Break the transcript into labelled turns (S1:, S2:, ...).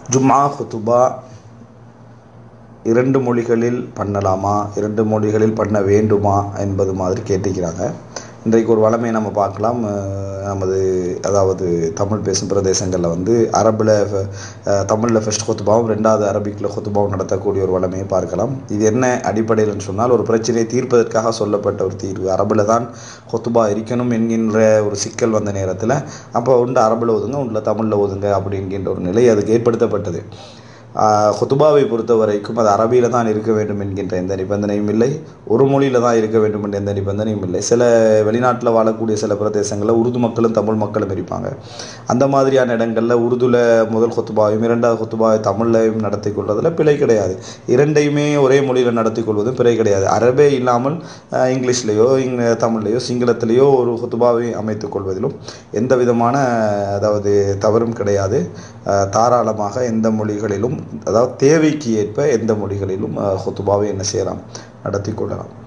S1: ஜும்ஆ ஹுத்துபா இரண்டு மொழிகளில் பண்ணலாமா இரண்டு மொழிகளில் பண்ண வேண்டுமா என்பது மாதிரி கேட்டிருக்கிறாங்க இன்றைக்கு ஒரு வளமையை நம்ம பார்க்கலாம் அஹ் நமது அதாவது தமிழ் பேசும் பிரதேசங்களில் வந்து அரபில் தமிழில் ஃபஸ்ட் கொத்துபாவும் ரெண்டாவது அரபிக்கில் கொத்துபாவும் நடத்தக்கூடிய ஒரு வளமையை பார்க்கலாம் இது என்ன அடிப்படையில்னு சொன்னால் ஒரு பிரச்சனையை தீர்ப்பதற்காக சொல்லப்பட்ட ஒரு தீர்வு அரபில் தான் கொத்துபா இருக்கணும் என்கின்ற ஒரு சிக்கல் வந்த நேரத்தில் அப்போ உண்டு அரபில் ஒதுங்க உள்ள தமிழில் ஒதுங்க அப்படிங்கின்ற ஒரு நிலை அதுக்கு ஏற்படுத்தப்பட்டது ஹுத்துபாவை பொறுத்த வரைக்கும் அது அரபியில் தான் இருக்க வேண்டும் என்கின்ற எந்த நிபந்தனையும் இல்லை ஒரு மொழியில் தான் இருக்க வேண்டும் என்ற எந்த நிபந்தனையும் இல்லை சில வெளிநாட்டில் வாழக்கூடிய சில பிரதேசங்களில் உருது மக்களும் தமிழ் மக்களும் இருப்பாங்க அந்த மாதிரியான இடங்களில் உருதுல முதல் ஹுத்துபாவையும் இரண்டாவது ஹுத்துபாவை தமிழ்லையும் நடத்தி கொள்வதில் பிழை கிடையாது இரண்டையுமே ஒரே மொழியில் நடத்தி கொள்வதும் பிழை கிடையாது அரபே இல்லாமல் அஹ், இங்கிலீஷ்லேயோ இங் தமிழ்லையோ சிங்களத்திலேயோ ஒரு ஹுத்துபாவை அமைத்துக் கொள்வதிலும் எந்த விதமான அதாவது தவறும் கிடையாது அஹ், தாராளமாக எந்த மொழிகளிலும் அதாவது தேவைக்கு ஏற்ப எந்த மொழிகளிலும் அஹ், ஹுத்துபாவை என்ன செய்யலாம் நடத்தி கொள்ளலாம்